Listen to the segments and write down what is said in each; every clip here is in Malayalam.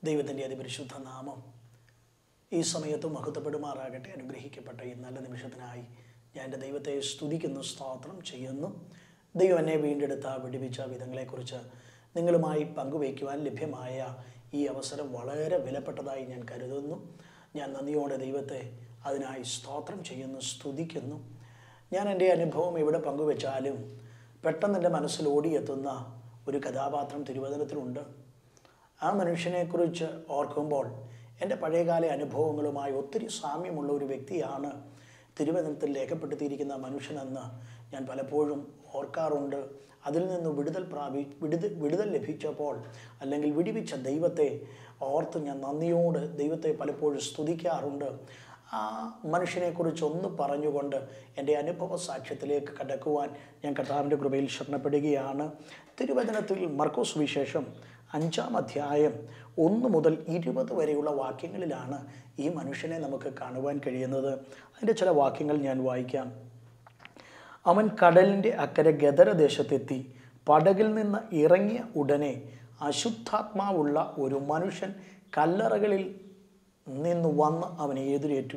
ദൈവത്തിൻ്റെ അതിപരിശുദ്ധ നാമം ഈ സമയത്ത് മഹത്വപ്പെടുമാറാകട്ടെ അനുഗ്രഹിക്കപ്പെട്ട ഈ നല്ല നിമിഷത്തിനായി ഞാൻ എൻ്റെ ദൈവത്തെ സ്തുതിക്കുന്നു സ്തോത്രം ചെയ്യുന്നു ദൈവം എന്നെ വീണ്ടെടുത്ത വിടിവിച്ച വിധങ്ങളെക്കുറിച്ച് നിങ്ങളുമായി പങ്കുവയ്ക്കുവാൻ ലഭ്യമായ ഈ അവസരം വളരെ വിലപ്പെട്ടതായി ഞാൻ കരുതുന്നു ഞാൻ നന്ദിയോടെ ദൈവത്തെ അതിനായി സ്തോത്രം ചെയ്യുന്നു സ്തുതിക്കുന്നു ഞാൻ എൻ്റെ അനുഭവം ഇവിടെ പങ്കുവെച്ചാലും പെട്ടെന്ന് എൻ്റെ മനസ്സിൽ ഓടിയെത്തുന്ന ഒരു കഥാപാത്രം തിരുവചനത്തിലുണ്ട് ആ മനുഷ്യനെക്കുറിച്ച് ഓർക്കുമ്പോൾ എൻ്റെ പഴയകാല അനുഭവങ്ങളുമായി ഒത്തിരി സാമ്യമുള്ള ഒരു വ്യക്തിയാണ് തിരുവനന്തപുരത്തിൽ രേഖപ്പെടുത്തിയിരിക്കുന്ന മനുഷ്യനെന്ന് ഞാൻ പലപ്പോഴും ഓർക്കാറുണ്ട് അതിൽ നിന്ന് വിടുതൽ പ്രാപി വിടുതൽ വിടുതൽ ലഭിച്ചപ്പോൾ അല്ലെങ്കിൽ വിടിവിച്ച ദൈവത്തെ ഓർത്ത് ഞാൻ നന്ദിയോട് ദൈവത്തെ പലപ്പോഴും സ്തുതിക്കാറുണ്ട് ആ മനുഷ്യനെക്കുറിച്ച് ഒന്ന് പറഞ്ഞുകൊണ്ട് എൻ്റെ അനുഭവ സാക്ഷ്യത്തിലേക്ക് കടക്കുവാൻ ഞാൻ കർത്താവിൻ്റെ കൃപയിൽ ശരണപ്പെടുകയാണ് തിരുവചനത്തിൽ മർക്കോസ് വിശേഷം അഞ്ചാം അധ്യായം ഒന്ന് മുതൽ ഇരുപത് വരെയുള്ള വാക്യങ്ങളിലാണ് ഈ മനുഷ്യനെ നമുക്ക് കാണുവാൻ കഴിയുന്നത് അതിൻ്റെ ചില വാക്യങ്ങൾ ഞാൻ വായിക്കാം അവൻ കടലിൻ്റെ അക്കരെ ഗദരദേശത്തെത്തി പടകിൽ നിന്ന് ഇറങ്ങിയ ഉടനെ അശുദ്ധാത്മാവുള്ള ഒരു മനുഷ്യൻ കല്ലറകളിൽ നിന്ന് വന്ന് അവനെ എതിരേറ്റു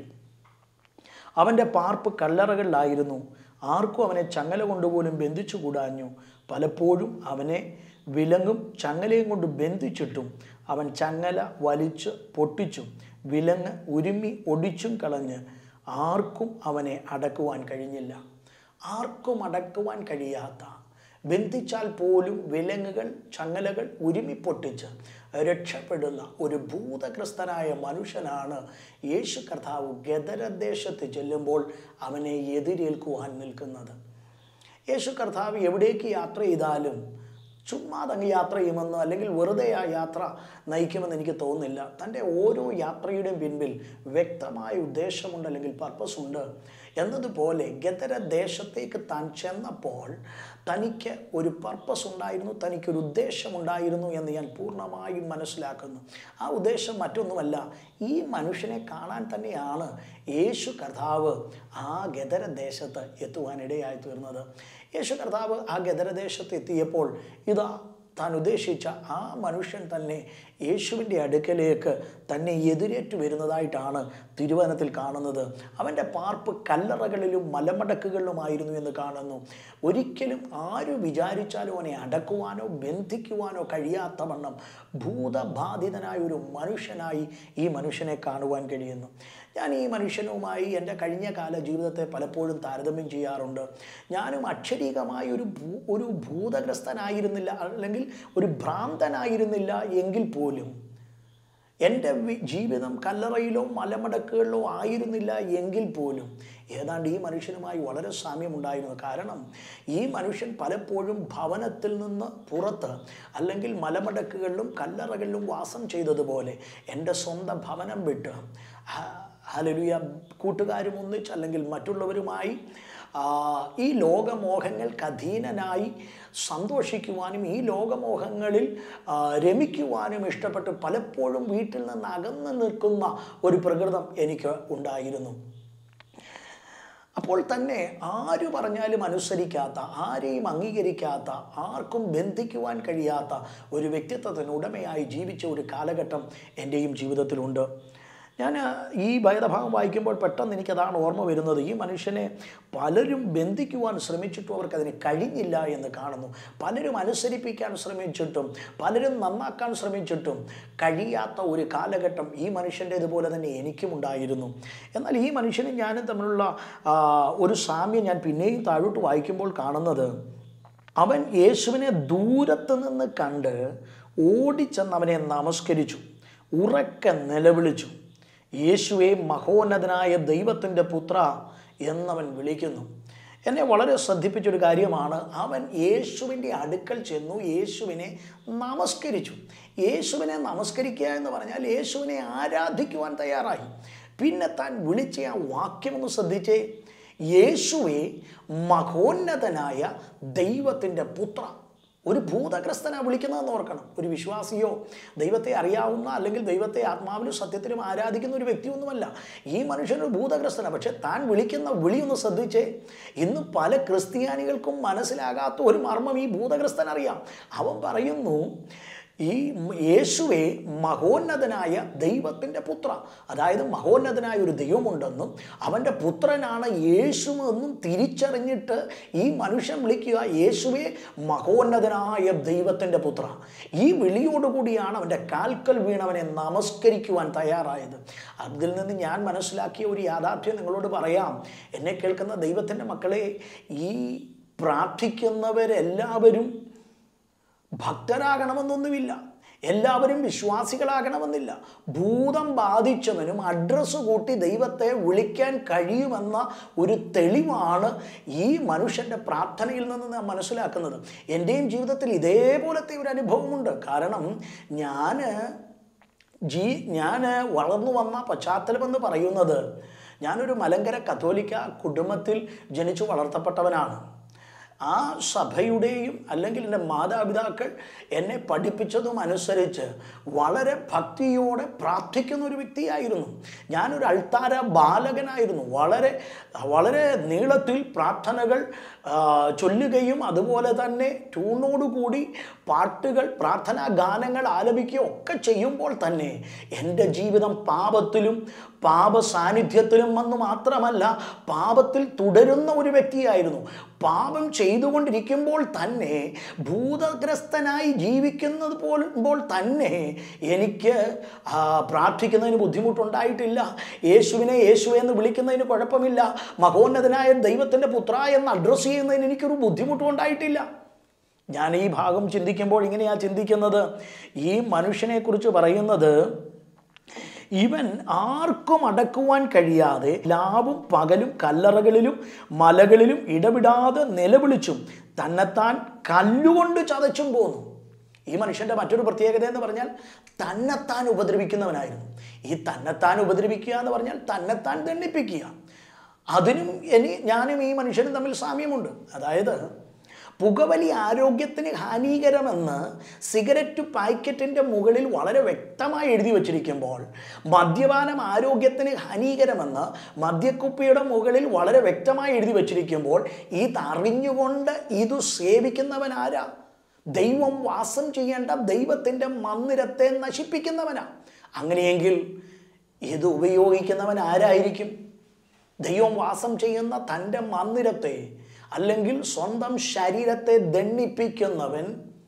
അവൻ്റെ പാർപ്പ് കല്ലറകളിലായിരുന്നു ആർക്കും അവനെ ചങ്ങല കൊണ്ടുപോലും ബന്ധിച്ചുകൂടാഞ്ഞു പലപ്പോഴും അവനെ വിലങ്ങും ചങ്ങലയും കൊണ്ട് ബന്ധിച്ചിട്ടും അവൻ ചങ്ങല വലിച്ച് പൊട്ടിച്ചും വിലങ്ങ് ഉരുമ്മി ഒടിച്ചും കളഞ്ഞ് ആർക്കും അവനെ അടക്കുവാൻ കഴിഞ്ഞില്ല ആർക്കും അടക്കുവാൻ കഴിയാത്ത ബന്ധിച്ചാൽ പോലും വിലങ്ങുകൾ ചങ്ങലകൾ ഉരുമിപ്പൊട്ടിച്ച് രക്ഷപ്പെടുന്ന ഒരു ഭൂതഗ്രസ്തനായ മനുഷ്യനാണ് യേശു കർത്താവ് ഗദരദേശത്ത് ചെല്ലുമ്പോൾ അവനെ എതിരേൽക്കുവാൻ നിൽക്കുന്നത് യേശു കർത്താവ് എവിടേക്ക് യാത്ര ചെയ്താലും ചുമ്മാതങ്ങ് യാത്ര ചെയ്യുമെന്നോ അല്ലെങ്കിൽ വെറുതെ ആ യാത്ര നയിക്കുമെന്ന് എനിക്ക് തോന്നുന്നില്ല തൻ്റെ ഓരോ യാത്രയുടെയും പിൻപിൽ വ്യക്തമായ ഉദ്ദേശമുണ്ട് അല്ലെങ്കിൽ പർപ്പസ് ഉണ്ട് എന്നതുപോലെ ഗദര ദേശത്തേക്ക് താൻ ചെന്നപ്പോൾ തനിക്ക് ഒരു പർപ്പസ് ഉണ്ടായിരുന്നു തനിക്കൊരു ഉദ്ദേശമുണ്ടായിരുന്നു എന്ന് ഞാൻ പൂർണ്ണമായും മനസ്സിലാക്കുന്നു ആ ഉദ്ദേശം മറ്റൊന്നുമല്ല ഈ മനുഷ്യനെ കാണാൻ തന്നെയാണ് യേശു കർത്താവ് ആ ഗദര ദേശത്ത് എത്തുവാനിടയായി തീർന്നത് യേശു കർത്താവ് ആ ഗദരദേശത്ത് എത്തിയപ്പോൾ ഇതാ താൻ ഉദ്ദേശിച്ച ആ മനുഷ്യൻ തന്നെ യേശുവിൻ്റെ അടുക്കലേക്ക് തന്നെ എതിരേറ്റു വരുന്നതായിട്ടാണ് തിരുവനത്തിൽ കാണുന്നത് അവൻ്റെ പാർപ്പ് കല്ലറകളിലും മലമടക്കുകളിലുമായിരുന്നു എന്ന് കാണുന്നു ഒരിക്കലും ആര് വിചാരിച്ചാലും അവനെ അടക്കുവാനോ ബന്ധിക്കുവാനോ കഴിയാത്ത വണ്ണം ഭൂതബാധിതനായ ഒരു മനുഷ്യനായി ഈ മനുഷ്യനെ കാണുവാൻ കഴിയുന്നു ഞാൻ ഈ മനുഷ്യനുമായി എൻ്റെ കഴിഞ്ഞ കാല ജീവിതത്തെ പലപ്പോഴും താരതമ്യം ചെയ്യാറുണ്ട് ഞാനും അക്ഷരീകമായ ഒരു ഭൂ ഒരു ഭൂതഗ്രസ്തനായിരുന്നില്ല അല്ലെങ്കിൽ ഒരു ഭ്രാന്തനായിരുന്നില്ല എങ്കിൽ പോലും എൻ്റെ വി- ജീവിതം കല്ലറയിലോ മലമടക്കുകളിലോ ആയിരുന്നില്ല എങ്കിൽ പോലും ഏതാണ്ട് ഈ മനുഷ്യനുമായി വളരെ സാമ്യമുണ്ടായിരുന്നു കാരണം ഈ മനുഷ്യൻ പലപ്പോഴും ഭവനത്തിൽ നിന്ന് പുറത്ത് അല്ലെങ്കിൽ മലമടക്കുകളിലും കല്ലറകളിലും വാസം ചെയ്തതുപോലെ എൻ്റെ സ്വന്തം ഭവനം വിട്ട് ഹ- ഹല്ലേലൂയ കൂട്ടുകാരും ഒന്നിച്ച് അല്ലെങ്കിൽ മറ്റുള്ളവരുമായി ആ, ഈ ലോകമോഹങ്ങൾക്ക് അധീനനായി സന്തോഷിക്കുവാനും ഈ ലോകമോഹങ്ങളിൽ ആ, രമിക്കുവാനും ഇഷ്ടപ്പെട്ട് പലപ്പോഴും വീട്ടിൽ നിന്ന് അകന്നു നിൽക്കുന്ന ഒരു പ്രകൃതം എനിക്ക് ഉണ്ടായിരുന്നു അപ്പോൾ തന്നെ ആര് പറഞ്ഞാലും അനുസരിക്കാത്ത ആരെയും അംഗീകരിക്കാത്ത ആർക്കും ബന്ധിക്കുവാൻ കഴിയാത്ത ഒരു വ്യക്തിത്വത്തിന് ഉടമയായി ജീവിച്ച ഒരു കാലഘട്ടം എൻ്റെയും ജീവിതത്തിലുണ്ട് ഞാൻ ഈ വേദഭാഗം വായിക്കുമ്പോൾ പെട്ടെന്ന് എനിക്കതാണ് ഓർമ്മ വരുന്നത് ഈ മനുഷ്യനെ പലരും ബന്ധിക്കുവാൻ ശ്രമിച്ചിട്ടും അവർക്ക് അതിന് കഴിഞ്ഞില്ല എന്ന് കാണുന്നു പലരും അനുസരിപ്പിക്കാൻ ശ്രമിച്ചിട്ടും പലരും നന്നാക്കാൻ ശ്രമിച്ചിട്ടും കഴിയാത്ത ഒരു കാലഘട്ടം ഈ മനുഷ്യൻ്റേതുപോലെ തന്നെ എനിക്കും ഉണ്ടായിരുന്നു എന്നാൽ ഈ മനുഷ്യനും ഞാനും തമ്മിലുള്ള ആ, ഒരു സാമ്യം ഞാൻ പിന്നെയും താഴോട്ട് വായിക്കുമ്പോൾ കാണുന്നത് അവൻ യേശുവിനെ ദൂരത്ത് നിന്ന് കണ്ട് ഓടിച്ചെന്ന് അവനെ നമസ്കരിച്ചു ഉറക്കെ നിലവിളിച്ചു യേശുവെ മഹോന്നതനായ ദൈവത്തിൻ്റെ പുത്ര എന്നവൻ വിളിക്കുന്നു എന്നെ വളരെ ശ്രദ്ധിപ്പിച്ചൊരു കാര്യമാണ് അവൻ യേശുവിൻ്റെ അടുക്കൽ ചെന്നു യേശുവിനെ നമസ്കരിച്ചു യേശുവിനെ നമസ്കരിക്കുക എന്ന് പറഞ്ഞാൽ യേശുവിനെ ആരാധിക്കുവാൻ തയ്യാറായി പിന്നെ താൻ വിളിച്ച ആ വാക്യമൊന്ന് ശ്രദ്ധിച്ചേ യേശുവെ മഹോന്നതനായ ദൈവത്തിൻ്റെ പുത്ര ഒരു ഭൂതഗ്രസ്തനാ വിളിക്കുന്നതെന്ന് ഓർക്കണം ഒരു വിശ്വാസിയോ ദൈവത്തെ അറിയാവുന്ന അല്ലെങ്കിൽ ദൈവത്തെ ആത്മാവിലും സത്യത്തിലും ആരാധിക്കുന്ന ഒരു വ്യക്തിയൊന്നുമല്ല ഈ മനുഷ്യനൊരു ഭൂതഗ്രസ്തനാണ് പക്ഷെ താൻ വിളിക്കുന്ന വിളി ഒന്ന് ശ്രദ്ധിച്ചേ ഇന്ന് പല ക്രിസ്ത്യാനികൾക്കും മനസ്സിലാകാത്ത ഒരു മർമ്മം ഈ ഭൂതഗ്രസ്തൻ അറിയാം അവൻ പറയുന്നു ഈ യേശുവെ മഹോന്നതനായ ദൈവത്തിൻ്റെ പുത്ര അതായത് മഹോന്നതനായ ഒരു ദൈവമുണ്ടെന്നും അവൻ്റെ പുത്രനാണ് യേശു എന്നും തിരിച്ചറിഞ്ഞിട്ട് ഈ മനുഷ്യൻ വിളിക്കുക യേശുവെ മഹോന്നതനായ ദൈവത്തിൻ്റെ പുത്ര ഈ വിളിയോടുകൂടിയാണ് അവൻ്റെ കാൽക്കൽ വീണവനെ നമസ്കരിക്കുവാൻ തയ്യാറായത് അതിൽ നിന്ന് ഞാൻ മനസ്സിലാക്കിയ ഒരു യാഥാർത്ഥ്യം നിങ്ങളോട് പറയാം എന്നെ കേൾക്കുന്ന ദൈവത്തിൻ്റെ മക്കളെ ഈ പ്രാർത്ഥിക്കുന്നവരെല്ലാവരും ഭക്തരാകണമെന്നൊന്നുമില്ല എല്ലാവരും വിശ്വാസികളാകണമെന്നില്ല ഭൂതം ബാധിച്ചവനും അഡ്രസ്സ് കൂട്ടി ദൈവത്തെ വിളിക്കാൻ കഴിയുമെന്ന ഒരു തെളിവാണ് ഈ മനുഷ്യൻ്റെ പ്രാർത്ഥനയിൽ നിന്ന് നാം മനസ്സിലാക്കുന്നത് എൻ്റെയും ജീവിതത്തിൽ ഇതേപോലത്തെ ഒരു അനുഭവമുണ്ട് കാരണം ഞാൻ ജീ ഞാൻ വളർന്നു വന്ന പശ്ചാത്തലമെന്ന് പറയുന്നത് ഞാനൊരു മലങ്കര കത്തോലിക്ക കുടുംബത്തിൽ ജനിച്ചു വളർത്തപ്പെട്ടവനാണ് ആ സഭയുടെയും അല്ലെങ്കിൽ എൻ്റെ മാതാപിതാക്കൾ എന്നെ പഠിപ്പിച്ചതും അനുസരിച്ച് വളരെ ഭക്തിയോടെ പ്രാർത്ഥിക്കുന്ന ഒരു വ്യക്തിയായിരുന്നു ഞാനൊരു അൾത്താര ബാലകനായിരുന്നു വളരെ വളരെ നീളത്തിൽ പ്രാർത്ഥനകൾ ആ, ചൊല്ലുകയും അതുപോലെ തന്നെ ട്യൂണോടുകൂടി പാട്ടുകൾ പ്രാർത്ഥനാ ഗാനങ്ങൾ ആലപിക്കുകയും ഒക്കെ ചെയ്യുമ്പോൾ തന്നെ എൻ്റെ ജീവിതം പാപത്തിലും പാപ സാന്നിധ്യത്തിലും വന്ന് മാത്രമല്ല പാപത്തിൽ തുടരുന്ന ഒരു വ്യക്തിയായിരുന്നു പാപം ചെയ്തുകൊണ്ടിരിക്കുമ്പോൾ തന്നെ ഭൂതഗ്രസ്തനായി ജീവിക്കുന്നത് പോലുമ്പോൾ തന്നെ എനിക്ക് ആ, പ്രാർത്ഥിക്കുന്നതിന് ബുദ്ധിമുട്ടുണ്ടായിട്ടില്ല യേശുവിനെ യേശു എന്ന് വിളിക്കുന്നതിന് കുഴപ്പമില്ല മഹോന്നതനായ ദൈവത്തിൻ്റെ പുത്ര എന്ന് അഡ്രസ്സ് ചെയ്യുന്നതിന് എനിക്കൊരു ബുദ്ധിമുട്ടും ഉണ്ടായിട്ടില്ല ഞാൻ ഈ ഭാഗം ചിന്തിക്കുമ്പോൾ ഇങ്ങനെയാണ് ചിന്തിക്കുന്നത് ഈ മനുഷ്യനെക്കുറിച്ച് പറയുന്നത് ഇവൻ ആർക്കും അടക്കുവാൻ കഴിയാതെ ലാവും പകലും കല്ലറകളിലും മലകളിലും ഇടവിടാതെ നിലവിളിച്ചും തന്നെത്താൻ കല്ലുകൊണ്ട് ചതച്ചും പോന്നു ഈ മനുഷ്യൻ്റെ മറ്റൊരു പ്രത്യേകത എന്ന് പറഞ്ഞാൽ തന്നെത്താൻ ഉപദ്രവിക്കുന്നവനായിരുന്നു ഈ തന്നെത്താൻ ഉപദ്രവിക്കുക എന്ന് പറഞ്ഞാൽ തന്നെത്താൻ ദണ്ഡിപ്പിക്കുക അതിനും ഇനി ഞാനും ഈ മനുഷ്യനും തമ്മിൽ സാമ്യമുണ്ട് അതായത് പുകവലി ആരോഗ്യത്തിന് ഹാനികരമെന്ന് സിഗരറ്റ് പാക്കറ്റിൻ്റെ മുകളിൽ വളരെ വ്യക്തമായി എഴുതി വച്ചിരിക്കുമ്പോൾ മദ്യപാനം ആരോഗ്യത്തിന് ഹാനികരമെന്ന് മദ്യക്കുപ്പിയുടെ മുകളിൽ വളരെ വ്യക്തമായി എഴുതി വച്ചിരിക്കുമ്പോൾ ഇതറിഞ്ഞുകൊണ്ട് ഇത് സേവിക്കുന്നവനാരാ ദൈവം വാസം ചെയ്യേണ്ട ദൈവത്തിൻ്റെ മന്ദിരത്തെ നശിപ്പിക്കുന്നവനാ അങ്ങനെയെങ്കിൽ ഇത് ഉപയോഗിക്കുന്നവൻ ആരായിരിക്കും ദൈവം വാസം ചെയ്യുന്ന തൻ്റെ മന്ദിരത്തെ അല്ലെങ്കിൽ സ്വന്തം ശരീരത്തെ ദണ്ണിപ്പിക്കുന്നവൻ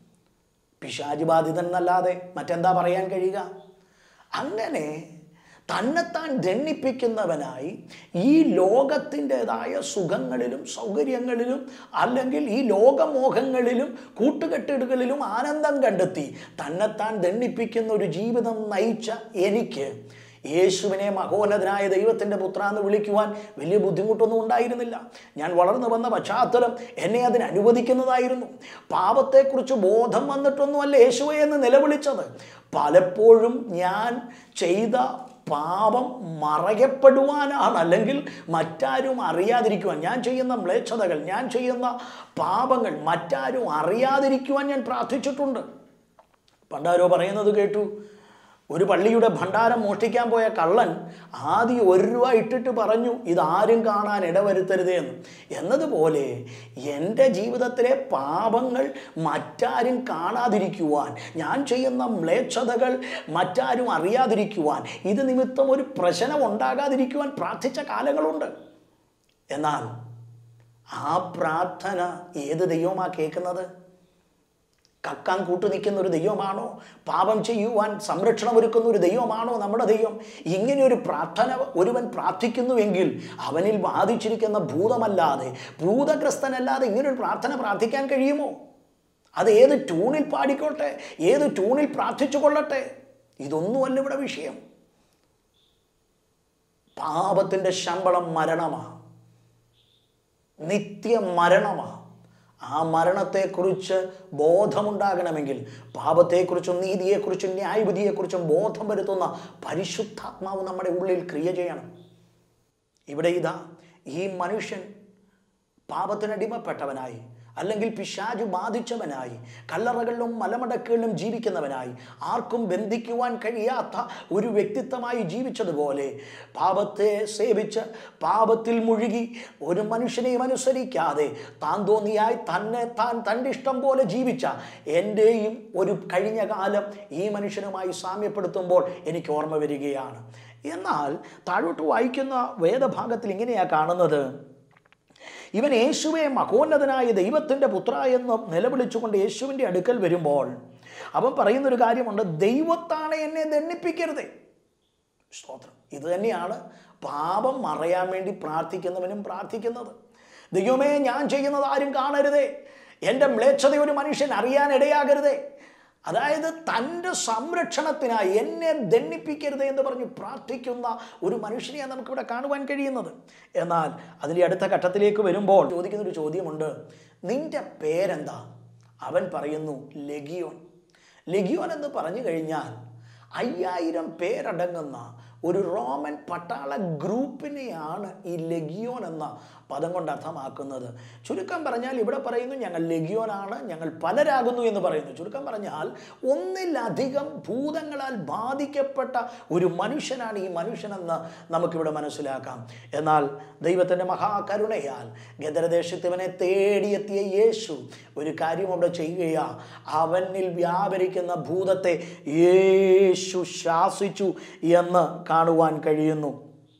പിശാചി ബാധിതൻ എന്നല്ലാതെ മറ്റെന്താ പറയാൻ കഴിയുക അങ്ങനെ തന്നെത്താൻ ദണ്ണിപ്പിക്കുന്നവനായി ഈ ലോകത്തിൻ്റെതായ സുഖങ്ങളിലും സൗകര്യങ്ങളിലും അല്ലെങ്കിൽ ഈ ലോകമോഹങ്ങളിലും കൂട്ടുകെട്ടിടുകളിലും ആനന്ദം കണ്ടെത്തി തന്നെത്താൻ ദണ്ണിപ്പിക്കുന്ന ഒരു ജീവിതം നയിച്ച എനിക്ക് യേശുവിനെ മഹോന്നതനായ ദൈവത്തിൻ്റെ പുത്ര എന്ന് വിളിക്കുവാൻ വലിയ ബുദ്ധിമുട്ടൊന്നും ഉണ്ടായിരുന്നില്ല ഞാൻ വളർന്നു വന്ന പശ്ചാത്തലം എന്നെ അതിന് അനുവദിക്കുന്നതായിരുന്നു പാപത്തെക്കുറിച്ച് ബോധം വന്നിട്ടൊന്നുമല്ല യേശുവെ എന്ന് നിലവിളിച്ചത് പലപ്പോഴും ഞാൻ ചെയ്ത പാപം മറയപ്പെടുവാനാണ് അല്ലെങ്കിൽ മറ്റാരും അറിയാതിരിക്കുവാൻ ഞാൻ ചെയ്യുന്ന മ്ലേച്ഛതകൾ ഞാൻ ചെയ്യുന്ന പാപങ്ങൾ മറ്റാരും അറിയാതിരിക്കുവാൻ ഞാൻ പ്രാർത്ഥിച്ചിട്ടുണ്ട് പണ്ടാരോ പറയുന്നത് കേട്ടു ഒരു പള്ളിയുടെ ഭണ്ഡാരം മോഷ്ടിക്കാൻ പോയ കള്ളൻ ആദ്യം ഒരു രൂപ ഇട്ടിട്ട് പറഞ്ഞു ഇതാരും കാണാൻ ഇടവരുത്തരുതേ എന്ന് എന്നതുപോലെ എൻ്റെ ജീവിതത്തിലെ പാപങ്ങൾ മറ്റാരും കാണാതിരിക്കുവാൻ ഞാൻ ചെയ്യുന്ന മ്ലേച്ഛതകൾ മറ്റാരും അറിയാതിരിക്കുവാൻ ഇത് നിമിത്തം ഒരു പ്രശ്നം ഉണ്ടാകാതിരിക്കുവാൻ പ്രാർത്ഥിച്ച കാലങ്ങളുണ്ട് എന്നാൽ ആ പ്രാർത്ഥന ഏത് ദൈവമാ കേൾക്കുന്നത് കക്കാൻ കൂട്ടു നിൽക്കുന്ന ഒരു ദൈവമാണോ പാപം ചെയ്യുവാൻ സംരക്ഷണം ഒരുക്കുന്ന ഒരു ദൈവമാണോ നമ്മുടെ ദൈവം ഇങ്ങനെ ഒരു പ്രാർത്ഥന ഒരുവൻ പ്രാർത്ഥിക്കുന്നുവെങ്കിൽ അവനിൽ ബാധിച്ചിരിക്കുന്ന ഭൂതമല്ലാതെ ഭൂതഗ്രസ്തനല്ലാതെ ഇങ്ങനൊരു പ്രാർത്ഥന പ്രാർത്ഥിക്കാൻ കഴിയുമോ അത് ഏത് ട്യൂണിൽ പാടിക്കോട്ടെ ഏത് ട്യൂണിൽ പ്രാർത്ഥിച്ചു കൊള്ളട്ടെ ഇതൊന്നുമല്ല ഇവിടെ വിഷയം പാപത്തിൻ്റെ ശമ്പളം മരണമാണ് നിത്യ മരണമാണ് ആ മരണത്തെക്കുറിച്ച് ബോധമുണ്ടാകണമെങ്കിൽ പാപത്തെക്കുറിച്ചും നീതിയെക്കുറിച്ചും ന്യായവിധിയെക്കുറിച്ചും ബോധം വരുത്തുന്ന പരിശുദ്ധാത്മാവ് നമ്മുടെ ഉള്ളിൽ ക്രിയ ചെയ്യണം ഇവിടെ ഇതാ ഈ മനുഷ്യൻ പാപത്തിനടിമപ്പെട്ടവനായി അല്ലെങ്കിൽ പിശാജ് ബാധിച്ചവനായി കല്ലറകളിലും മലമടക്കുകളിലും ജീവിക്കുന്നവനായി ആർക്കും ബന്ധിക്കുവാൻ കഴിയാത്ത ഒരു വ്യക്തിത്വമായി ജീവിച്ചതുപോലെ പാപത്തെ സേവിച്ച് പാപത്തിൽ മുഴുകി ഒരു മനുഷ്യനെയും അനുസരിക്കാതെ താൻ തോന്നിയായി തന്നെ താൻ തൻ്റെ ഇഷ്ടം പോലെ ജീവിച്ച എൻ്റെയും ഒരു കഴിഞ്ഞ കാലം ഈ മനുഷ്യനുമായി സാമ്യപ്പെടുത്തുമ്പോൾ എനിക്ക് ഓർമ്മ വരികയാണ് എന്നാൽ താഴോട്ട് വായിക്കുന്ന വേദഭാഗത്തിൽ ഇങ്ങനെയാണ് കാണുന്നത് ഇവൻ യേശുവെ മഹോന്നതനായ ദൈവത്തിൻ്റെ പുത്ര എന്ന് നിലവിളിച്ചുകൊണ്ട് യേശുവിൻ്റെ അടുക്കൽ വരുമ്പോൾ അവൻ പറയുന്നൊരു കാര്യമുണ്ട് ദൈവത്താണ് എന്നെ ദണ്ണിപ്പിക്കരുത് സ്തോത്രം ഇത് തന്നെയാണ് പാപം മറയാൻ വേണ്ടി പ്രാർത്ഥിക്കുന്നവനും പ്രാർത്ഥിക്കുന്നത് ദൈവമേ ഞാൻ ചെയ്യുന്നത് ആരും കാണരുതേ എൻ്റെ മ്ലേച്ഛത ഒരു മനുഷ്യൻ അറിയാൻ ഇടയാകരുതേ അതായത് തൻ്റെ സംരക്ഷണത്തിനായി എന്നെ ദണ്ണിപ്പിക്കരുത് എന്ന് പറഞ്ഞ് പ്രാർത്ഥിക്കുന്ന ഒരു മനുഷ്യനെയാണ് നമുക്കിവിടെ കാണുവാൻ കഴിയുന്നത് എന്നാൽ അതിൻ്റെ അടുത്ത ഘട്ടത്തിലേക്ക് വരുമ്പോൾ ചോദിക്കുന്നൊരു ചോദ്യമുണ്ട് നിന്റെ പേരെന്താ അവൻ പറയുന്നു ലഗിയോൻ ലഗിയോൻ എന്ന് പറഞ്ഞു കഴിഞ്ഞാൽ അയ്യായിരം പേരടങ്ങുന്ന ഒരു റോമൻ പട്ടാള ഗ്രൂപ്പിനെയാണ് ഈ ലഗിയോൻ എന്ന പദം കൊണ്ട് അർത്ഥമാക്കുന്നത് ചുരുക്കം പറഞ്ഞാൽ ഇവിടെ പറയുന്നു ഞങ്ങൾ ലഗിയോനാണ് ഞങ്ങൾ പലരാകുന്നു എന്ന് പറയുന്നു ചുരുക്കം പറഞ്ഞാൽ ഒന്നിലധികം ഭൂതങ്ങളാൽ ബാധിക്കപ്പെട്ട ഒരു മനുഷ്യനാണ് ഈ മനുഷ്യനെന്ന് നമുക്കിവിടെ മനസ്സിലാക്കാം എന്നാൽ ദൈവത്തിൻ്റെ മഹാകരുണയാൽ ഗദരദേശത്തിവനെ തേടിയെത്തിയ യേശു ഒരു കാര്യം അവിടെ ചെയ്യുകയാ അവനിൽ വ്യാപരിക്കുന്ന ഭൂതത്തെ യേശു ശാസിച്ചു എന്ന് കാണുവാൻ കഴിയുന്നു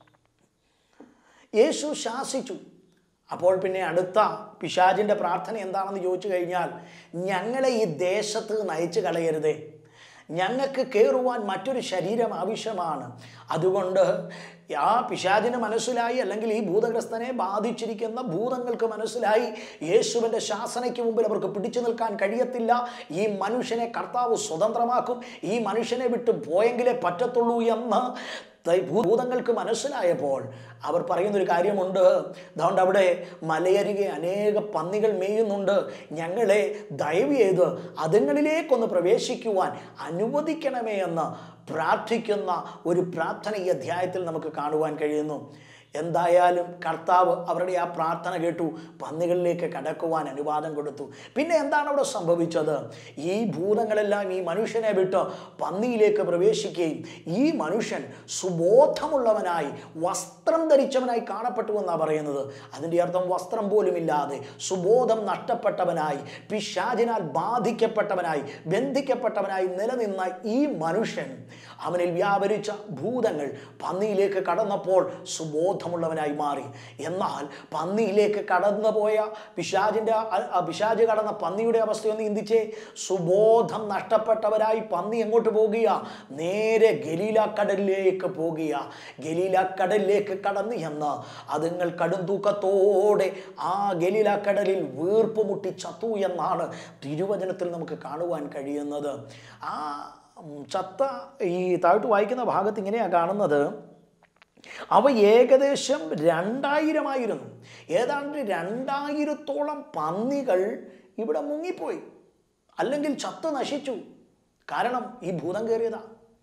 യേശു ശാസിച്ചു അപ്പോൾ പിന്നെ അടുത്ത പിശാചിൻ്റെ പ്രാർത്ഥന എന്താണെന്ന് ചോദിച്ചു കഴിഞ്ഞാൽ ഞങ്ങളെ ഈ ദേശത്ത് നയിച്ചു കളയരുതേ ഞങ്ങൾക്ക് കയറുവാൻ മറ്റൊരു ശരീരം ആവശ്യമാണ് അതുകൊണ്ട് ആ പിശാചിന് മനസ്സിലായി അല്ലെങ്കിൽ ഈ ഭൂതഗ്രസ്തനെ ബാധിച്ചിരിക്കുന്ന ഭൂതങ്ങൾക്ക് മനസ്സിലായി യേശുവിൻ്റെ ശാസനയ്ക്ക് മുമ്പിൽ അവർക്ക് പിടിച്ചു നിൽക്കാൻ കഴിയത്തില്ല ഈ മനുഷ്യനെ കർത്താവ് സ്വതന്ത്രമാക്കും ഈ മനുഷ്യനെ വിട്ട് പോയെങ്കിലേ പറ്റത്തുള്ളൂ എന്ന് ദൈ- ഭൂതങ്ങൾക്ക് മനസ്സിലായപ്പോൾ അവർ പറയുന്നൊരു കാര്യമുണ്ട് അതുകൊണ്ട് അവിടെ മലയരികെ അനേക പന്നികൾ മേയുന്നുണ്ട് ഞങ്ങളെ ദയവ് ചെയ്ത് അതുങ്ങളിലേക്കൊന്ന് പ്രവേശിക്കുവാൻ അനുവദിക്കണമേ എന്ന് പ്രാർത്ഥിക്കുന്ന ഒരു പ്രാർത്ഥന ഈ അധ്യായത്തിൽ നമുക്ക് കാണുവാൻ കഴിയുന്നു എന്തായാലും കർത്താവ് അവരുടെ ആ പ്രാർത്ഥന കേട്ടു പന്നികളിലേക്ക് കടക്കുവാൻ അനുവാദം കൊടുത്തു പിന്നെ എന്താണ് അവിടെ സംഭവിച്ചത് ഈ ഭൂതങ്ങളെല്ലാം ഈ മനുഷ്യനെ വിട്ട് പന്നിയിലേക്ക് പ്രവേശിക്കുകയും ഈ മനുഷ്യൻ സുബോധമുള്ളവനായി വസ്ത്രം ധരിച്ചവനായി കാണപ്പെട്ടു എന്നാണ് പറയുന്നത് അതിൻ്റെ അർത്ഥം വസ്ത്രം പോലും ഇല്ലാതെ സുബോധം നഷ്ടപ്പെട്ടവനായി പിശാചിനാൽ ബാധിക്കപ്പെട്ടവനായി ബന്ധിക്കപ്പെട്ടവനായി നിലനിന്ന ഈ മനുഷ്യൻ അവനിൽ വ്യാപരിച്ച ഭൂതങ്ങൾ പന്നിയിലേക്ക് കടന്നപ്പോൾ സുബോധമുള്ളവനായി മാറി എന്നാൽ പന്നിയിലേക്ക് കടന്നുപോയ പിശാജിൻ്റെ പിശാജ് കടന്ന പന്നിയുടെ അവസ്ഥയൊന്ന് ചിന്തിച്ചേ സുബോധം നഷ്ടപ്പെട്ടവരായി പന്നി എങ്ങോട്ട് പോകുക നേരെ ഗലീല കടലിലേക്ക് പോകുക ഗലീല കടലിലേക്ക് കടന്നു എന്ന് അതുങ്ങൾ കടും തൂക്കത്തോടെ ആ ഗലീല കടലിൽ വീർപ്പ് മുട്ടി ചത്തു എന്നാണ് തിരുവചനത്തിൽ നമുക്ക് കാണുവാൻ കഴിയുന്നത് ആ ഉം, ചത്ത ഈ താഴോട്ട് വായിക്കുന്ന ഭാഗത്ത് ഇങ്ങനെയാണ് കാണുന്നത് അവ ഏകദേശം രണ്ടായിരമായിരുന്നു ഏതാണ്ട് രണ്ടായിരത്തോളം പന്നികൾ ഇവിടെ മുങ്ങിപ്പോയി അല്ലെങ്കിൽ ചത്ത് നശിച്ചു കാരണം ഈ ഭൂതം കയറിയതാ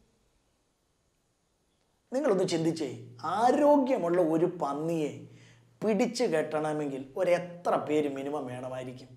നിങ്ങളൊന്ന് ചിന്തിച്ചേ ആരോഗ്യമുള്ള ഒരു പന്നിയെ പിടിച്ചു കെട്ടണമെങ്കിൽ ഒരു എത്ര പേര് മിനിമം വേണമായിരിക്കും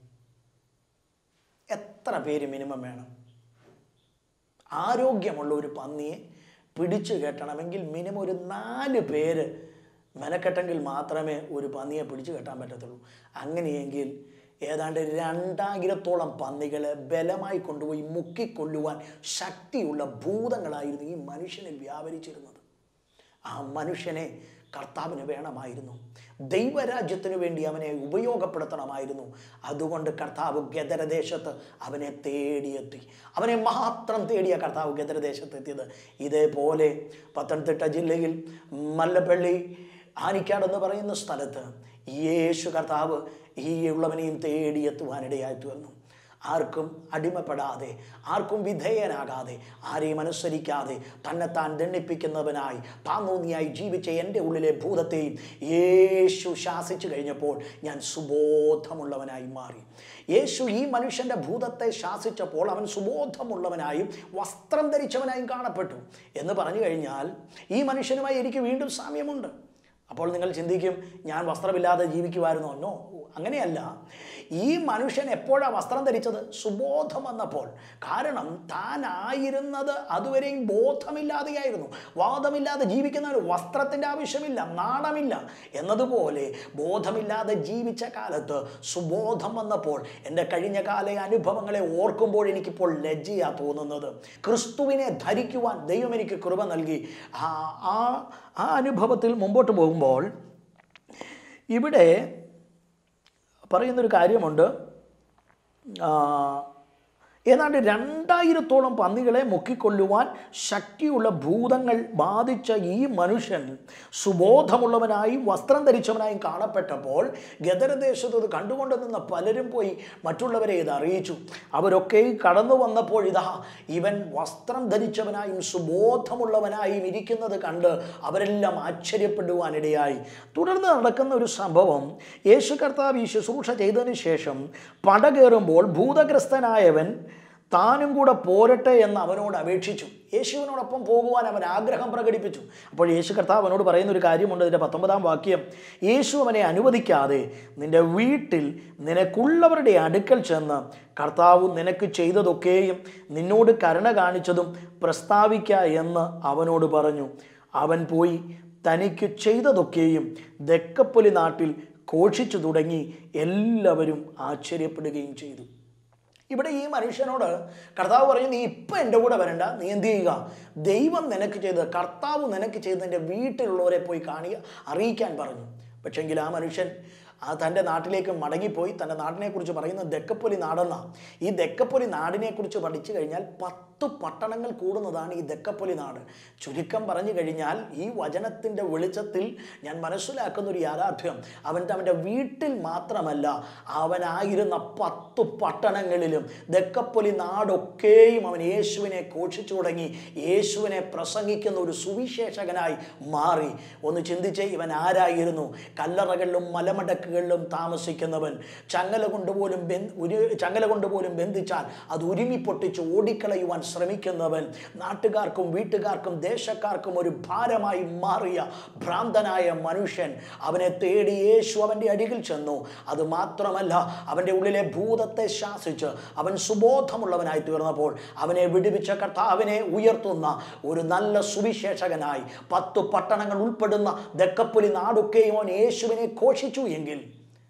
എത്ര പേര് മിനിമം വേണം ആരോഗ്യമുള്ള ഒരു പന്നിയെ പിടിച്ചു കെട്ടണമെങ്കിൽ മിനിമം ഒരു നാല് പേര് മെനക്കെട്ടെങ്കിൽ മാത്രമേ ഒരു പന്നിയെ പിടിച്ചു കെട്ടാൻ പറ്റത്തുള്ളൂ അങ്ങനെയെങ്കിൽ ഏതാണ്ട് രണ്ടായിരത്തോളം പന്നികളെ ബലമായി കൊണ്ടുപോയി മുക്കിക്കൊല്ലുവാൻ ശക്തിയുള്ള ഭൂതങ്ങളായിരുന്നു ഈ മനുഷ്യനിൽ വ്യാപരിച്ചിരുന്നത് ആ മനുഷ്യനെ കർത്താവിന് വേണമായിരുന്നു ദൈവരാജ്യത്തിനു വേണ്ടി അവനെ ഉപയോഗപ്പെടുത്തണമായിരുന്നു അതുകൊണ്ട് കർത്താവ് ഗദരദേശത്ത് അവനെ തേടിയെത്തി അവനെ മാത്രം തേടിയ കർത്താവ് ഗദരദേശത്ത് എത്തിയത് ഇതേപോലെ പത്തനംതിട്ട ജില്ലയിൽ മല്ലപ്പള്ളി ആനിക്കാട് എന്ന് പറയുന്ന സ്ഥലത്ത് യേശു കർത്താവ് ഈ ഉള്ളവനെയും തേടിയെത്തുവാനിടയായി തീർന്നു ആർക്കും അടിമപ്പെടാതെ ആർക്കും വിധേയനാകാതെ ആരെയും അനുസരിക്കാതെ തന്നെത്താൻ ദണ്ണിപ്പിക്കുന്നവനായി താന്നൂന്നിയായി ജീവിച്ച എൻ്റെ ഉള്ളിലെ ഭൂതത്തെയും യേശു ശാസിച്ചു കഴിഞ്ഞപ്പോൾ ഞാൻ സുബോധമുള്ളവനായി മാറി യേശു ഈ മനുഷ്യൻ്റെ ഭൂതത്തെ ശാസിച്ചപ്പോൾ അവൻ സുബോധമുള്ളവനായും വസ്ത്രം ധരിച്ചവനായും കാണപ്പെട്ടു എന്ന് പറഞ്ഞു കഴിഞ്ഞാൽ ഈ മനുഷ്യനുമായി എനിക്ക് വീണ്ടും സാമ്യമുണ്ട് അപ്പോൾ നിങ്ങൾ ചിന്തിക്കും ഞാൻ വസ്ത്രമില്ലാതെ ജീവിക്കുമായിരുന്നോ നോ അങ്ങനെയല്ല ഈ മനുഷ്യൻ എപ്പോഴാണ് വസ്ത്രം ധരിച്ചത് സുബോധം വന്നപ്പോൾ കാരണം താനായിരുന്നത് അതുവരെയും ബോധമില്ലാതെയായിരുന്നു വാദമില്ലാതെ ജീവിക്കുന്നവന് വസ്ത്രത്തിൻ്റെ ആവശ്യമില്ല നാണമില്ല എന്നതുപോലെ ബോധമില്ലാതെ ജീവിച്ച കാലത്ത് സുബോധം വന്നപ്പോൾ എൻ്റെ കഴിഞ്ഞ കാല അനുഭവങ്ങളെ ഓർക്കുമ്പോൾ എനിക്കിപ്പോൾ ലജ്ജയാ തോന്നുന്നത് ക്രിസ്തുവിനെ ധരിക്കുവാൻ ദൈവം എനിക്ക് കൃപ നൽകി ആ ആ ആ അനുഭവത്തിൽ മുമ്പോട്ട് പോകുമ്പോൾ ഇവിടെ പറയുന്നൊരു കാര്യമുണ്ട് ആ, ഏതാണ്ട് രണ്ടായിരത്തോളം പന്നികളെ മുക്കിക്കൊല്ലുവാൻ ശക്തിയുള്ള ഭൂതങ്ങൾ ബാധിച്ച ഈ മനുഷ്യൻ സുബോധമുള്ളവനായി വസ്ത്രം ധരിച്ചവനായും കാണപ്പെട്ടപ്പോൾ ഗദരദേശത്ത് ഇത് കണ്ടുകൊണ്ട് നിന്ന പലരും പോയി മറ്റുള്ളവരെ ഇത് അറിയിച്ചു അവരൊക്കെ കടന്നു വന്നപ്പോൾ ഇതാ ഇവൻ വസ്ത്രം ധരിച്ചവനായും സുബോധമുള്ളവനായും ഇരിക്കുന്നത് കണ്ട് അവരെല്ലാം ആശ്ചര്യപ്പെടുവാനിടയായി തുടർന്ന് നടക്കുന്ന ഒരു സംഭവം യേശു കർത്താവ് ഈ ശുശ്രൂഷ ചെയ്തതിന് ശേഷം പട കയറുമ്പോൾ ഭൂതഗ്രസ്തനായവൻ താനും കൂടെ പോരട്ടെ എന്ന് അവനോട് അപേക്ഷിച്ചു യേശുവിനോടൊപ്പം പോകുവാൻ അവൻ ആഗ്രഹം പ്രകടിപ്പിച്ചു അപ്പോൾ യേശു കർത്താവ് അവനോട് പറയുന്ന ഒരു കാര്യമുണ്ട് ഇതിൻ്റെ പത്തൊമ്പതാം വാക്യം യേശു അവനെ അനുവദിക്കാതെ നിന്റെ വീട്ടിൽ നിനക്കുള്ളവരുടെ അടുക്കൽ ചെന്ന് കർത്താവ് നിനക്ക് ചെയ്തതൊക്കെയും നിന്നോട് കരുണ കാണിച്ചതും പ്രസ്താവിക്ക എന്ന് അവനോട് പറഞ്ഞു അവൻ പോയി തനിക്ക് ചെയ്തതൊക്കെയും ദക്കപ്പൊലി നാട്ടിൽ ഘോഷിച്ചു തുടങ്ങി എല്ലാവരും ആശ്ചര്യപ്പെടുകയും ചെയ്തു ഇവിടെ ഈ മനുഷ്യനോട് കർത്താവ് പറഞ്ഞു നീ ഇപ്പം എൻ്റെ കൂടെ വരണ്ട നീ എന്ത് ചെയ്യുക ദൈവം നിനക്ക് ചെയ്ത് കർത്താവ് നിനക്ക് ചെയ്ത് നിൻ്റെ വീട്ടിലുള്ളവരെ പോയി കാണുക അറിയിക്കാൻ പറഞ്ഞു പക്ഷെങ്കിൽ ആ മനുഷ്യൻ ആ തൻ്റെ നാട്ടിലേക്ക് മടങ്ങിപ്പോയി തൻ്റെ നാടിനെക്കുറിച്ച് പറയുന്നത് ദക്കപ്പൊലി നാടെന്ന ഈ ദക്കപ്പൊലി നാടിനെക്കുറിച്ച് പഠിച്ചു കഴിഞ്ഞാൽ പത്ത് പട്ടണങ്ങൾ കൂടുന്നതാണ് ഈ ദക്കപ്പൊലി നാട് ചുരുക്കം പറഞ്ഞു കഴിഞ്ഞാൽ ഈ വചനത്തിൻ്റെ വെളിച്ചത്തിൽ ഞാൻ മനസ്സിലാക്കുന്ന ഒരു യാഥാർത്ഥ്യം അവൻ്റെ അവൻ്റെ വീട്ടിൽ മാത്രമല്ല അവനായിരുന്ന പത്ത് പട്ടണങ്ങളിലും ദക്കപ്പൊലി നാടൊക്കെയും അവൻ യേശുവിനെ ഘോഷിച്ചു തുടങ്ങി യേശുവിനെ പ്രസംഗിക്കുന്ന ഒരു സുവിശേഷകനായി മാറി ഒന്ന് ചിന്തിച്ചേ ഇവൻ ആരായിരുന്നു കല്ലറകളിലും മലമടക്കുകളിലും താമസിക്കുന്നവൻ ചങ്ങല കൊണ്ടുപോലും ബന്ധ ഒരു ചങ്ങല കൊണ്ടുപോലും ബന്ധിച്ചാൽ അത് ഉരുമി പൊട്ടിച്ച് ഓടിക്കളയുവാൻ ശ്രമിക്കുന്നവൻ നാട്ടുകാർക്കും വീട്ടുകാർക്കും ദേശക്കാർക്കും ഒരു ഭാരമായി മാറിയ ഭ്രാന്തനായ മനുഷ്യൻ അവനെ തേടി യേശു അവൻ്റെ അരികിൽ ചെന്നു അത് മാത്രമല്ല അവൻ്റെ ഉള്ളിലെ ഭൂതത്തെ ശാസിച്ച് അവൻ സുബോധമുള്ളവനായി തീർന്നപ്പോൾ അവനെ വിടുവിച്ച കർത്താവിനെ ഉയർത്തുന്ന ഒരു നല്ല സുവിശേഷകനായി പത്ത് പട്ടണങ്ങൾ ഉൾപ്പെടുന്ന ദക്കപ്പുലി നാടൊക്കെയും അവൻ യേശുവിനെ ഘോഷിച്ചു എങ്കിൽ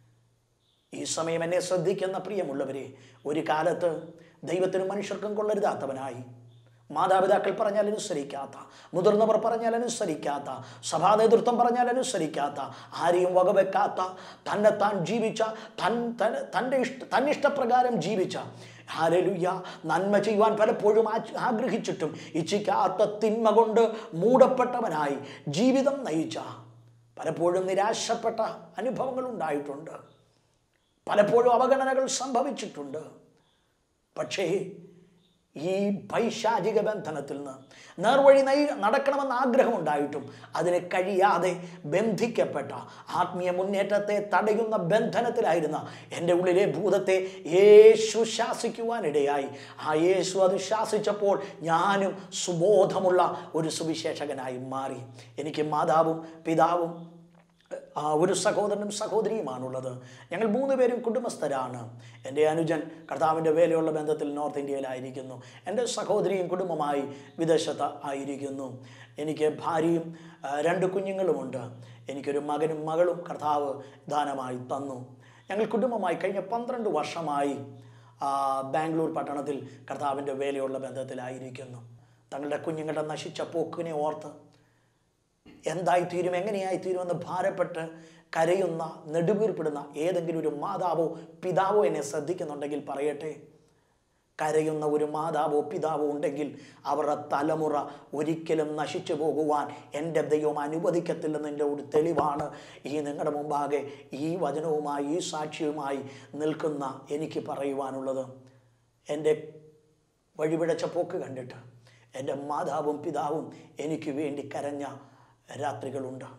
ഈ സമയം എന്നെ ശ്രദ്ധിക്കുന്ന പ്രിയമുള്ളവരെ ഒരു കാലത്ത് ദൈവത്തിനും മനുഷ്യർക്കും കൊള്ളരുതാത്തവനായി മാതാപിതാക്കൾ പറഞ്ഞാൽ അനുസരിക്കാത്ത മുതിർന്നവർ പറഞ്ഞാൽ അനുസരിക്കാത്ത സഭാ നേതൃത്വം പറഞ്ഞാൽ അനുസരിക്കാത്ത ആരെയും വകവെക്കാത്ത തന്നെ താൻ ജീവിച്ച തൻ തൻ- തൻ്റെ ഇഷ്ട തന്നിഷ്ടപ്രകാരം ജീവിച്ച ഹാലലുയ്യ നന്മ ചെയ്യുവാൻ പലപ്പോഴും ആ- ആഗ്രഹിച്ചിട്ടും ഇച്ഛിക്കാത്ത തിന്മ കൊണ്ട് മൂടപ്പെട്ടവനായി ജീവിതം നയിച്ച പലപ്പോഴും നിരാശപ്പെട്ട അനുഭവങ്ങൾ ഉണ്ടായിട്ടുണ്ട് പലപ്പോഴും അവഗണനകൾ സംഭവിച്ചിട്ടുണ്ട് പക്ഷേ ഈ പൈശാചിക ബന്ധനത്തിൽ നിന്ന് നേർവഴി നയി നടക്കണമെന്ന് ആഗ്രഹമുണ്ടായിട്ടും അതിന് കഴിയാതെ ബന്ധിക്കപ്പെട്ട ആത്മീയ മുന്നേറ്റത്തെ തടയുന്ന ബന്ധനത്തിലായിരുന്ന എൻ്റെ ഉള്ളിലെ ഭൂതത്തെ യേശു ശാസിക്കുവാനിടയായി ആ യേശു അത് ശാസിച്ചപ്പോൾ ഞാനും സുബോധമുള്ള ഒരു സുവിശേഷകനായി മാറി എനിക്ക് മാതാവും പിതാവും ആ ഒരു സഹോദരനും സഹോദരിയുമാണുള്ളത് ഞങ്ങൾ മൂന്ന് പേരും കുടുംബസ്ഥരാണ് എൻ്റെ അനുജൻ കർത്താവിൻ്റെ വേലയുള്ള ബന്ധത്തിൽ നോർത്ത് ഇന്ത്യയിലായിരിക്കുന്നു എൻ്റെ സഹോദരിയും കുടുംബമായി വിദേശത്ത് ആയിരിക്കുന്നു എനിക്ക് ഭാര്യയും ആ, രണ്ട് കുഞ്ഞുങ്ങളുമുണ്ട് എനിക്കൊരു മകനും മകളും കർത്താവ് ദാനമായി തന്നു ഞങ്ങൾ കുടുംബമായി കഴിഞ്ഞ പന്ത്രണ്ട് വർഷമായി ആ, ബാംഗ്ലൂർ പട്ടണത്തിൽ കർത്താവിൻ്റെ വേലയുള്ള ബന്ധത്തിലായിരിക്കുന്നു തങ്ങളുടെ കുഞ്ഞുങ്ങളുടെ നശിച്ച പോക്കിനെ ഓർത്ത് എന്തായിത്തീരും എങ്ങനെയായിത്തീരുമെന്ന് ഭാരപ്പെട്ട് കരയുന്ന നെടുവീർപ്പെടുന്ന ഏതെങ്കിലും ഒരു മാതാവോ പിതാവോ എന്നെ ശ്രദ്ധിക്കുന്നുണ്ടെങ്കിൽ പറയട്ടെ കരയുന്ന ഒരു മാതാവോ പിതാവോ ഉണ്ടെങ്കിൽ അവരുടെ തലമുറ ഒരിക്കലും നശിച്ചു പോകുവാൻ എൻ്റെ ദൈവം അനുവദിക്കത്തില്ലെന്നതിൻ്റെ ഒരു തെളിവാണ് ഈ നിങ്ങളുടെ മുമ്പാകെ ഈ വചനവുമായി ഈ സാക്ഷിയുമായി നിൽക്കുന്ന എനിക്ക് പറയുവാനുള്ളത് എൻ്റെ വഴിപിഴച്ച പോക്ക് കണ്ടിട്ട് എൻ്റെ മാതാവും പിതാവും എനിക്ക് വേണ്ടി കരഞ്ഞ രാത്രികളുണ്ട്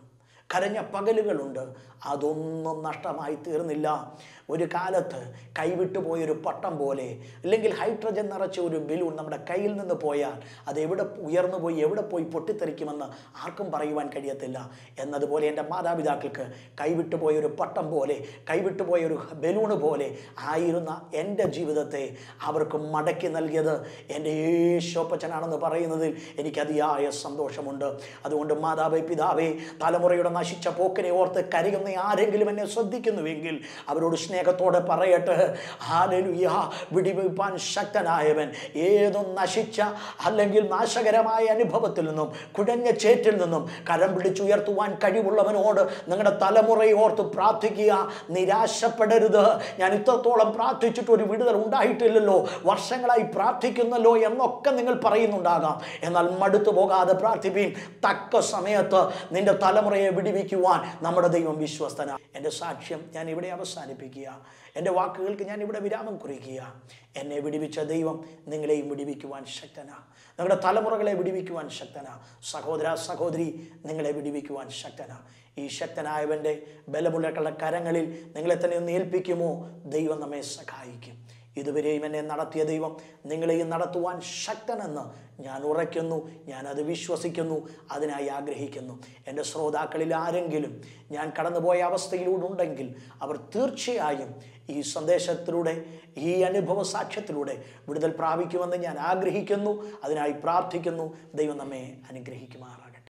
കരഞ്ഞ പകലുകളുണ്ട് അതൊന്നും നഷ്ടമായി തീർന്നില്ല ഒരു കാലത്ത് കൈവിട്ടു പോയൊരു പട്ടം പോലെ അല്ലെങ്കിൽ ഹൈഡ്രജൻ നിറച്ച ഒരു ബലൂൺ നമ്മുടെ കയ്യിൽ നിന്ന് പോയാൽ അത് എവിടെ ഉയർന്നു പോയി എവിടെ പോയി പൊട്ടിത്തെറിക്കുമെന്ന് ആർക്കും പറയുവാൻ കഴിയത്തില്ല എന്നതുപോലെ എൻ്റെ മാതാപിതാക്കൾക്ക് കൈവിട്ടു പോയൊരു പട്ടം പോലെ കൈവിട്ടു പോയൊരു ബലൂണ് പോലെ ആയിരുന്ന എൻ്റെ ജീവിതത്തെ അവർക്ക് മടക്കി നൽകിയത് എൻ്റെ യേശോപ്പച്ചനാണെന്ന് പറയുന്നതിൽ എനിക്ക് അതിയായ സന്തോഷമുണ്ട് അതുകൊണ്ട് മാതാവേ പിതാവേ തലമുറയുടെ നശിച്ച പോക്കിനെ ഓർത്ത് കരയുന്ന ആരെങ്കിലും എന്നെ ശ്രദ്ധിക്കുന്നുവെങ്കിൽ അവരോട് സ്നേഹത്തോടെ പറയട്ടെ ഹാലലുയ വിടിവെപ്പാൻ ശക്തനായവൻ ഏതും നശിച്ച അല്ലെങ്കിൽ നാശകരമായ അനുഭവത്തിൽ നിന്നും കുഴഞ്ഞ ചേറ്റിൽ നിന്നും കരം പിടിച്ചുയർത്തുവാൻ കഴിവുള്ളവനോട് നിങ്ങളുടെ തലമുറയെ ഓർത്ത് പ്രാർത്ഥിക്കുക നിരാശപ്പെടരുത് ഞാൻ ഇത്രത്തോളം പ്രാർത്ഥിച്ചിട്ട് ഒരു വിടുതൽ ഉണ്ടായിട്ടില്ലല്ലോ വർഷങ്ങളായി പ്രാർത്ഥിക്കുന്നല്ലോ എന്നൊക്കെ നിങ്ങൾ പറയുന്നുണ്ടാകാം എന്നാൽ മടുത്തു പോകാതെ പ്രാർത്ഥിപ്പീൻ തക്ക സമയത്ത് നിന്റെ തലമുറയെ വിടിവിക്കുവാൻ നമ്മുടെ ദൈവം വിശ്വസ്തന എൻ്റെ സാക്ഷ്യം ഞാൻ ഇവിടെ അവസാനിപ്പിക്കുക എൻ്റെ വാക്കുകൾക്ക് ഞാൻ ഇവിടെ വിരാമം കുറിക്കുക എന്നെ വിടിവിച്ച ദൈവം നിങ്ങളെയും വിടിവിക്കുവാൻ ശക്തനാ നിങ്ങളുടെ തലമുറകളെ വിടിവിക്കുവാൻ ശക്തനാ സഹോദര സഹോദരി നിങ്ങളെ വിടിവിക്കുവാൻ ശക്തനാ ഈ ശക്തനായവൻ്റെ ബലമുള്ള കരങ്ങളിൽ നിങ്ങളെ തന്നെ ഒന്ന് ഏൽപ്പിക്കുമോ ദൈവം നമ്മെ സഹായിക്കും ഇതുവരെയും എന്നെ നടത്തിയ ദൈവം നിങ്ങളെയും നടത്തുവാൻ ശക്തനെന്ന് ഞാൻ ഉറയ്ക്കുന്നു ഞാനത് വിശ്വസിക്കുന്നു അതിനായി ആഗ്രഹിക്കുന്നു എൻ്റെ ശ്രോതാക്കളിൽ ആരെങ്കിലും ഞാൻ കടന്നുപോയ അവസ്ഥയിലൂടെ ഉണ്ടെങ്കിൽ അവർ തീർച്ചയായും ഈ സന്ദേശത്തിലൂടെ ഈ അനുഭവ സാക്ഷ്യത്തിലൂടെ വിടുതൽ പ്രാപിക്കുമെന്ന് ഞാൻ ആഗ്രഹിക്കുന്നു അതിനായി പ്രാർത്ഥിക്കുന്നു ദൈവം നമ്മെ അനുഗ്രഹിക്കുമാറാകട്ടെ